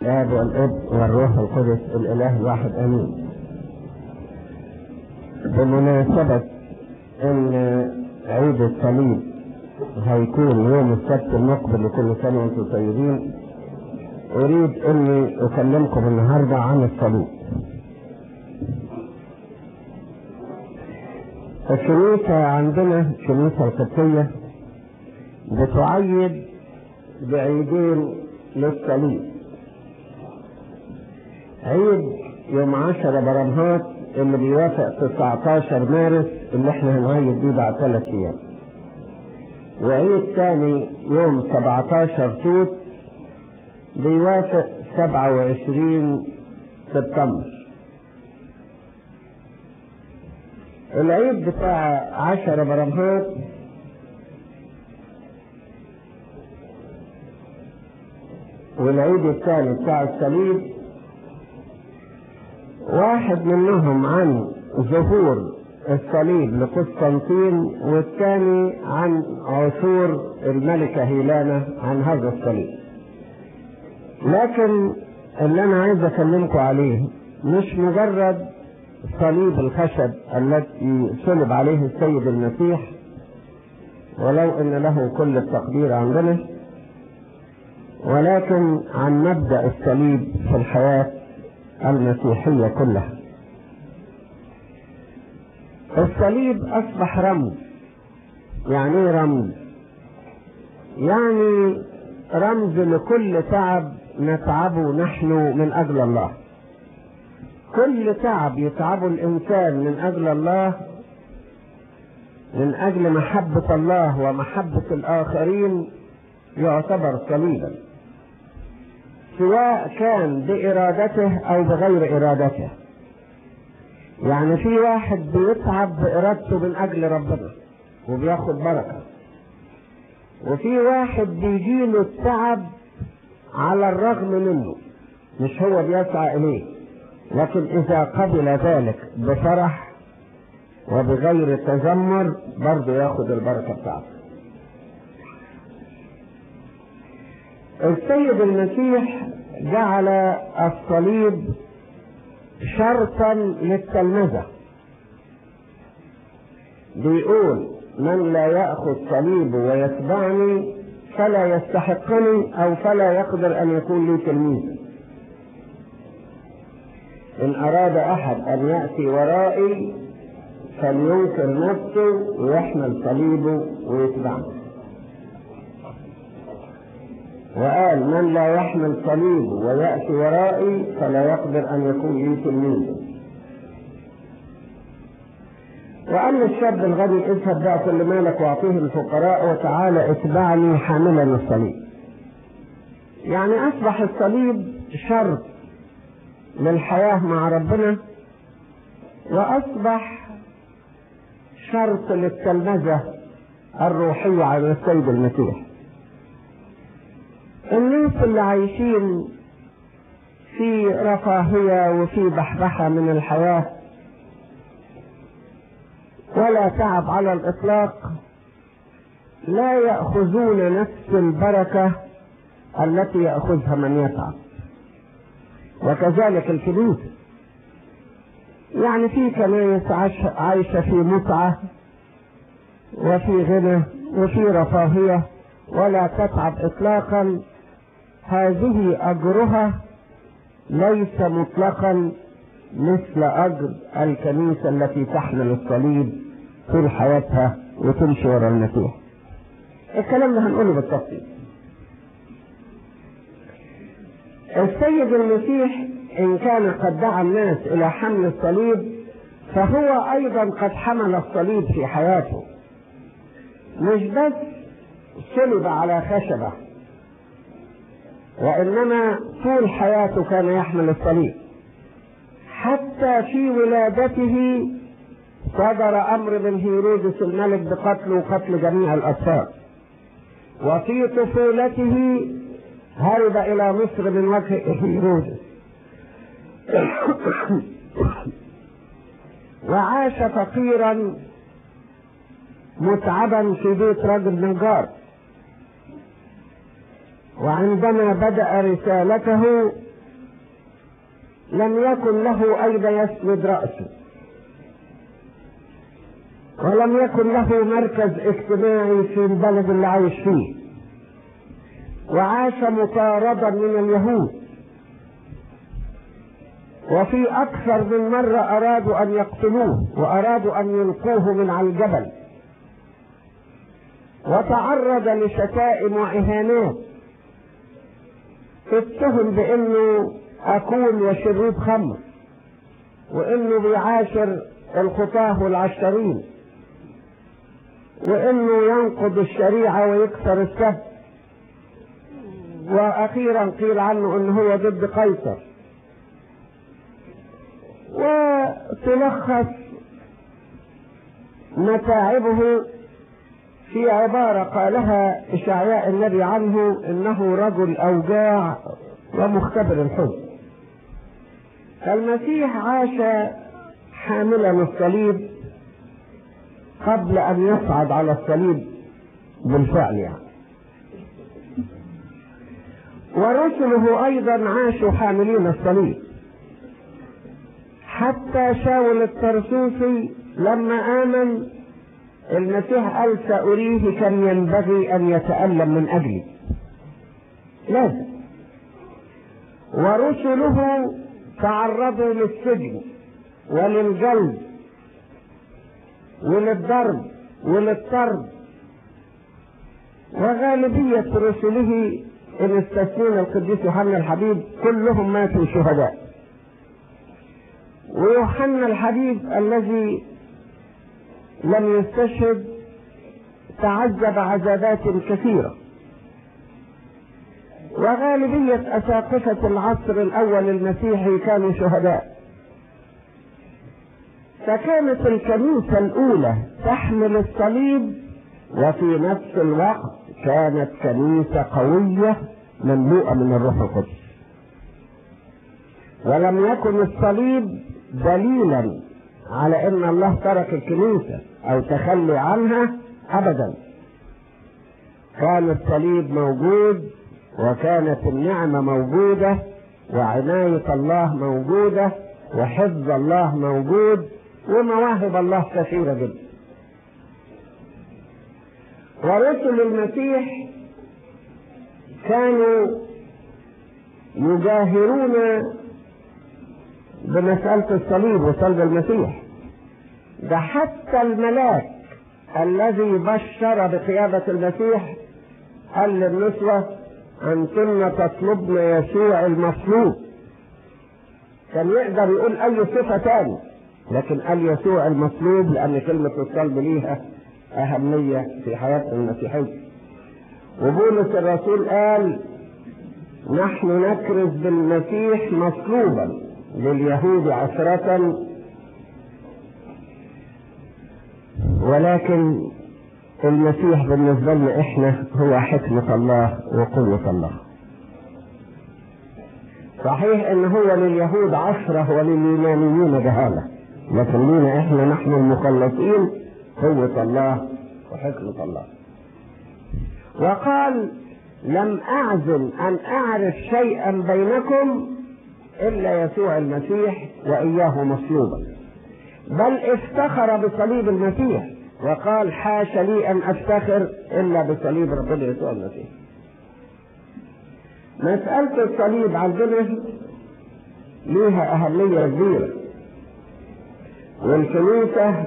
الاب والاب والروح القدس الاله الواحد امين بمناسبة ان عيد الصليب هيكون يوم السبت المقبل لكل سنة وانتم طيبين اريد اني اكلمكم النهاردة عن الصليب الكنيسة عندنا الكنيسة القبطية بتعيد بعيدين للصليب عيد يوم عشرة برمهات اللي بيوافق 19 مارس اللي احنا هنعيد بيه بعد ثلاث ايام وعيد تاني يوم 17 توت بيوافق 27 سبتمبر العيد بتاع عشرة برمهات والعيد الثاني بتاع الصليب واحد منهم عن ظهور الصليب لقسطنطين والثاني عن عثور الملكة هيلانا عن هذا الصليب لكن اللي انا عايز اكلمكم عليه مش مجرد صليب الخشب الذي صلب عليه السيد المسيح ولو ان له كل التقدير عندنا ولكن عن مبدا الصليب في الحياه المسيحيه كلها الصليب اصبح رمز يعني ايه رمز يعني رمز لكل تعب نتعبه نحن من اجل الله كل تعب يتعبه الانسان من اجل الله من اجل محبه الله ومحبه الاخرين يعتبر صليبا سواء كان بارادته او بغير ارادته يعني في واحد بيتعب بارادته من اجل ربنا وبياخد بركه وفي واحد بيجيله التعب على الرغم منه مش هو بيسعى اليه لكن اذا قبل ذلك بفرح وبغير تذمر برضه ياخد البركه بتاعته السيد المسيح جعل الصليب شرطا للتلمذة بيقول من لا يأخذ صليبه ويتبعني فلا يستحقني أو فلا يقدر أن يكون لي تلميذا إن أراد أحد أن يأتي ورائي فلينكر نفسه ويحمل صليبه ويتبعني وقال من لا يحمل صليبه ويأتي ورائي فلا يقدر أن يكون لي تلميذا وقال للشاب الغني اذهب بقى كل مالك واعطيه الفقراء وتعالى اتبعني حاملا الصليب يعني اصبح الصليب شرط للحياة مع ربنا واصبح شرط للتلمذة الروحية على السيد المسيح الناس اللي عايشين في رفاهية وفي بحبحة من الحياة ولا تعب على الإطلاق لا يأخذون نفس البركة التي يأخذها من يتعب وكذلك الكنيسة يعني في كنايس عايشة في متعة وفي غنى وفي رفاهية ولا تتعب إطلاقا هذه أجرها ليس مطلقا مثل أجر الكنيسة التي تحمل الصليب طول حياتها وتمشي ورا المسيح. الكلام ده هنقوله بالتفصيل. السيد المسيح إن كان قد دعا الناس إلى حمل الصليب فهو أيضا قد حمل الصليب في حياته. مش بس صلب على خشبة وإنما طول حياته كان يحمل الصليب حتى في ولادته صدر أمر من هيرودس الملك بقتله وقتل جميع الأطفال وفي طفولته هرب إلى مصر من وجه هيرودس وعاش فقيرا متعبا في بيت رجل نجار وعندما بدأ رسالته لم يكن له أين يسند رأسه ولم يكن له مركز اجتماعي في البلد اللي عايش فيه وعاش مطاردا من اليهود وفي أكثر من مرة أرادوا أن يقتلوه وأرادوا أن يلقوه من على الجبل وتعرض لشتائم وإهانات اتهم بأنه أكون وشريب خمر وأنه بيعاشر الخطاه والعشرين وأنه ينقض الشريعة ويكسر السبت وأخيرا قيل عنه أنه هو ضد قيصر وتلخص متاعبه في عبارة قالها إشعياء النبي عنه إنه رجل أوجاع ومختبر الحزن فالمسيح عاش حاملا الصليب قبل أن يصعد على الصليب بالفعل يعني ورسله أيضا عاشوا حاملين الصليب حتى شاول الترسوسي لما آمن المسيح قال سأريه كم ينبغي أن يتألم من أجلي لازم ورسله تعرضوا للسجن وللجلد وللضرب وللطرد وغالبية رسله إن استثنينا القديس يوحنا الحبيب كلهم ماتوا شهداء ويوحنا الحبيب الذي لم يستشهد تعذب عذابات كثيرة وغالبية أساقفة العصر الأول المسيحي كانوا شهداء فكانت الكنيسة الأولى تحمل الصليب وفي نفس الوقت كانت كنيسة قوية مملوءة من الروح القدس ولم يكن الصليب دليلا على ان الله ترك الكنيسة او تخلي عنها ابدا كان الصليب موجود وكانت النعمة موجودة وعناية الله موجودة وحفظ الله موجود ومواهب الله كثيرة جدا ورسل المسيح كانوا يجاهرون بمسألة الصليب وصلب المسيح ده حتى الملاك الذي بشر بقيادة المسيح قال للنسوة أنتن تطلبن يسوع المصلوب كان يقدر يقول أي صفة تاني لكن قال يسوع المصلوب لأن كلمة الصلب ليها أهمية في حياة المسيحية وبولس الرسول قال نحن نكرز بالمسيح مصلوبا لليهود عشرة ولكن المسيح بالنسبة لنا احنا هو حكمة الله وقوة الله صحيح ان هو لليهود عشرة ولليونانيين جهالة لكن لينا احنا نحن المخلصين قوة الله وحكمة الله وقال لم أعزم أن أعرف شيئا بينكم إلا يسوع المسيح وإياه مصلوبا بل افتخر بصليب المسيح وقال حاش لي أن أفتخر إلا بصليب ربنا يسوع المسيح مسألة الصليب عندنا ليها أهمية كبيرة والكنيسة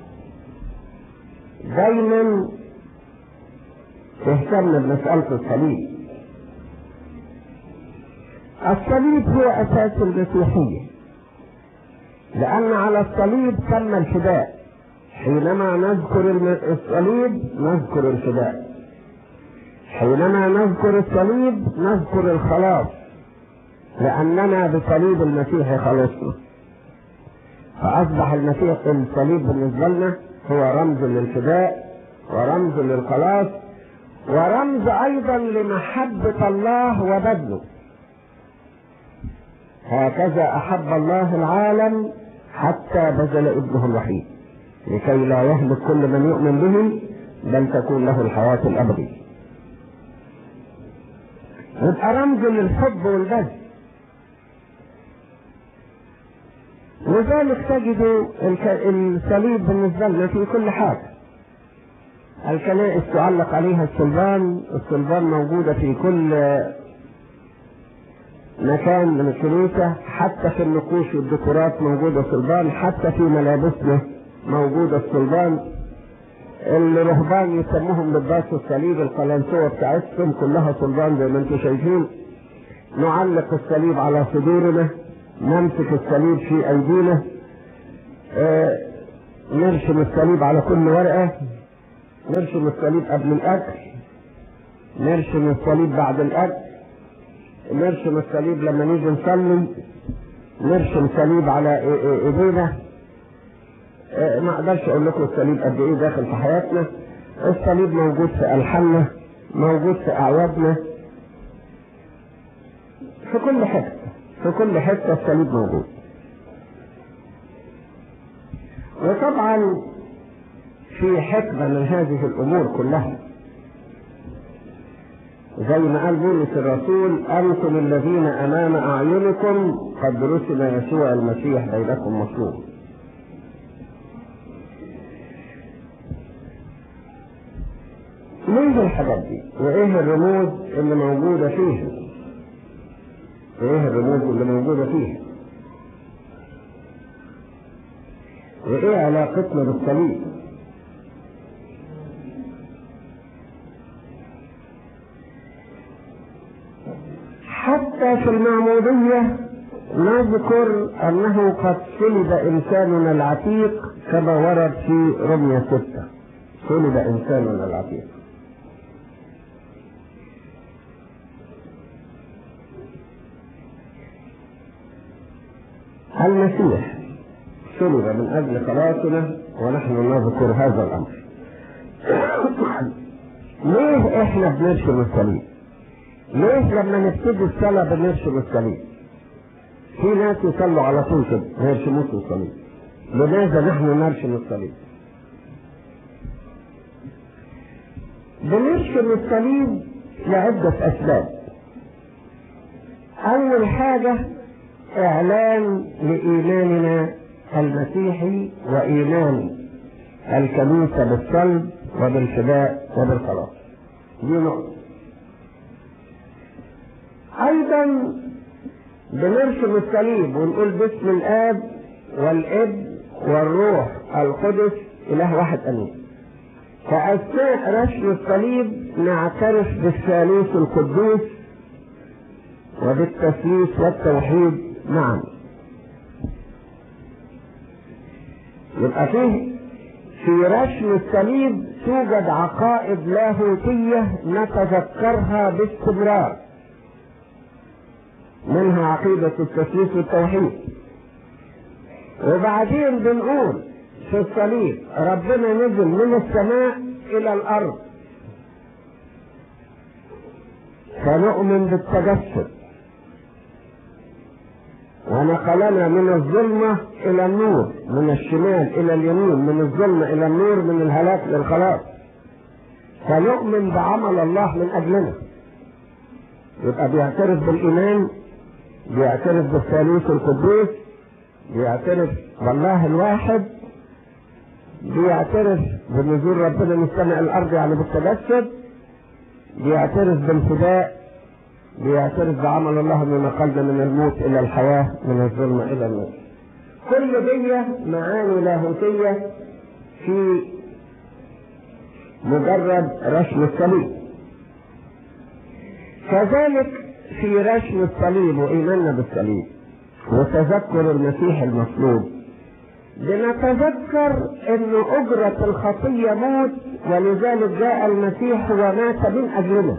دايما تهتم بمسألة الصليب الصليب هو أساس المسيحية لأن على الصليب تم الفداء حينما نذكر الصليب نذكر الفداء حينما نذكر الصليب نذكر الخلاص لأننا بصليب المسيح خلصنا فأصبح المسيح الصليب بالنسبة لنا هو رمز للفداء ورمز للخلاص ورمز أيضا لمحبة الله وبذله هكذا أحب الله العالم حتى بذل ابنه الوحيد لكي لا يهلك كل من يؤمن به بل تكون له الحياة الأبدية يبقى رمز للحب والبذل لذلك تجد الصليب بالنسبة لنا في كل حاجة الكنائس تعلق عليها الصلبان الصلبان موجودة في كل مكان من الكنيسة حتى في النقوش والديكورات موجودة صلبان حتى في ملابسنا موجودة الصلبان الرهبان يسموهم لباس الصليب القلنسوة بتاعتهم كلها صلبان زي ما انتم شايفين نعلق الصليب على صدورنا نمسك الصليب في ايدينا اه نرسم الصليب على كل ورقة نرسم الصليب قبل الاكل نرسم الصليب بعد الاكل نرسم الصليب لما نيجي نصلي نرسم صليب على ايدينا اه ما اقدرش اقول لكم الصليب قد ايه داخل في حياتنا الصليب موجود في الحاننا موجود في اعيادنا في كل حته في كل حته الصليب موجود وطبعا في حكمه من هذه الامور كلها زي ما قال بولس الرسول انتم الذين امام اعينكم قد رسم يسوع المسيح بينكم مصلوب ليه الحاجات دي وايه الرموز اللي موجوده فيها وايه الرموز اللي موجوده فيها وايه علاقتنا بالصليب حتى في المعمودية نذكر أنه قد صلب إنساننا العتيق كما ورد في رمية ستة صلب إنساننا العتيق المسيح صلب من أجل خلاصنا ونحن نذكر هذا الأمر ليه إحنا بنرسم الصليب؟ ليه لما نبتدي الصلاة بنرسم الصليب؟ في ناس يصلوا على طول كده ما يرسموش الصليب. لماذا نحن نرسم الصليب؟ بنرسم الصليب لعدة أسباب. أول حاجة إعلان لإيماننا المسيحي وإيمان الكنيسة بالصلب وبالفداء وبالخلاص. دي نقطة. ايضا بنرسم الصليب ونقول باسم الاب والابن والروح القدس اله واحد امين فاثناء رسم الصليب نعترف بالثالوث القدوس وبالتثليث والتوحيد معا يبقى فيه في رسم الصليب توجد عقائد لاهوتيه نتذكرها باستمرار منها عقيدة التثليث والتوحيد وبعدين بنقول في الصليب ربنا نزل من السماء إلى الأرض فنؤمن بالتجسد ونقلنا من الظلمة إلى النور من الشمال إلى اليمين من الظلمة إلى النور من الهلاك للخلاص فنؤمن بعمل الله من أجلنا يبقى بيعترف بالإيمان بيعترف بالثالوث القدوس بيعترف بالله الواحد بيعترف بنزول ربنا من السماء الارض يعني بالتجسد بيعترف بالفداء بيعترف بعمل الله من نقلنا من الموت الى الحياه من الظلمه الى النور كل دي معاني لاهوتيه في مجرد رسم الصليب كذلك في رسم الصليب وإيماننا بالصليب وتذكر المسيح المصلوب بنتذكر أن أجرة الخطية موت ولذلك جاء المسيح ومات من أجلنا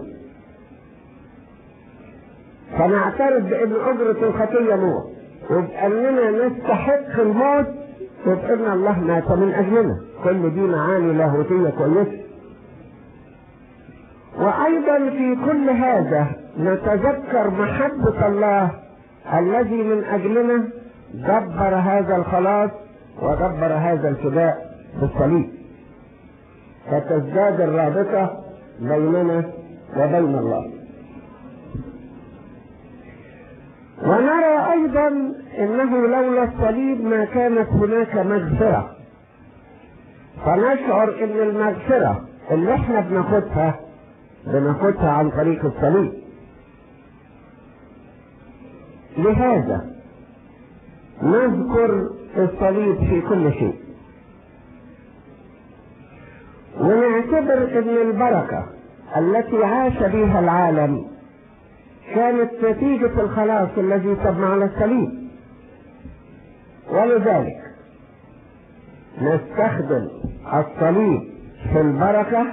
فنعترف بأن أجرة الخطية موت وبأننا نستحق الموت وبأن الله مات من أجلنا كل دي معاني لاهوتية كويسة وأيضا في كل هذا نتذكر محبة الله الذي من أجلنا دبر هذا الخلاص ودبر هذا الفداء بالصليب فتزداد الرابطة بيننا وبين الله ونرى وايضا انه لولا الصليب ما كانت هناك مغفرة فنشعر ان المغفرة اللي احنا بناخدها بناخدها عن طريق الصليب لهذا نذكر الصليب في كل شيء ونعتبر ان البركة التي عاش بها العالم كانت نتيجة الخلاص الذي تم على الصليب ولذلك نستخدم الصليب في البركة